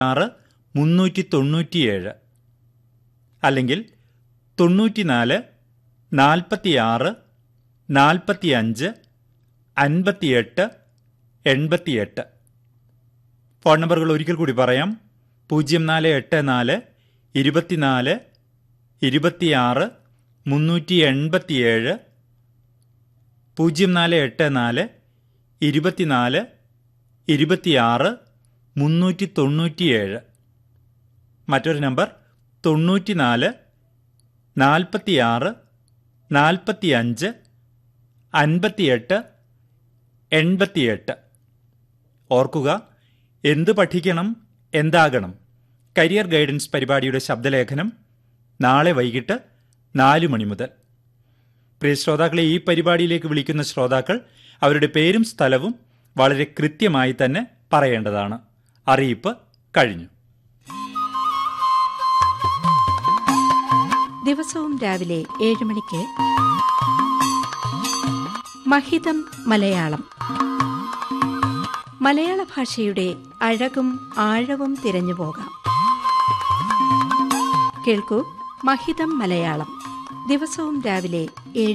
ആറ് മുന്നൂറ്റി തൊണ്ണൂറ്റിയേഴ് അല്ലെങ്കിൽ തൊണ്ണൂറ്റിനാല് നാൽപ്പത്തിയാറ് നാൽപ്പത്തിയഞ്ച് അൻപത്തിയെട്ട് എൺപത്തിയെട്ട് ഫോൺ നമ്പറുകൾ ഒരിക്കൽ കൂടി പറയാം പൂജ്യം നാല് എട്ട് നാല് ഇരുപത്തിനാല് ഇരുപത്തിയാറ് മുന്നൂറ്റി എൺപത്തിയേഴ് പൂജ്യം നാല് എട്ട് നാല് ഇരുപത്തിനാല് ഇരുപത്തിയാറ് മുന്നൂറ്റി തൊണ്ണൂറ്റിയേഴ് മറ്റൊരു നമ്പർ തൊണ്ണൂറ്റിനാല് നാൽപ്പത്തിയാറ് നാൽപ്പത്തിയഞ്ച് അൻപത്തിയെട്ട് എൺപത്തിയെട്ട് ഓർക്കുക എന്ത് പഠിക്കണം എന്താകണം കരിയർ ഗൈഡൻസ് പരിപാടിയുടെ ശബ്ദലേഖനം നാളെ വൈകിട്ട് നാല് മണി മുതൽ പ്രിയ ശ്രോതാക്കളെ ഈ പരിപാടിയിലേക്ക് വിളിക്കുന്ന ശ്രോതാക്കൾ അവരുടെ പേരും സ്ഥലവും വളരെ കൃത്യമായി തന്നെ പറയേണ്ടതാണ് അറിയിപ്പ് കഴിഞ്ഞു ദിവസവും രാവിലെ ഏഴ് മണിക്ക് മഹിതം മലയാളം മലയാള ഭാഷയുടെ അഴകും ആഴവും തിരഞ്ഞു പോകാം കേൾക്കൂ മഹിതം മലയാളം ദിവസവും രാവിലെ ഏഴ്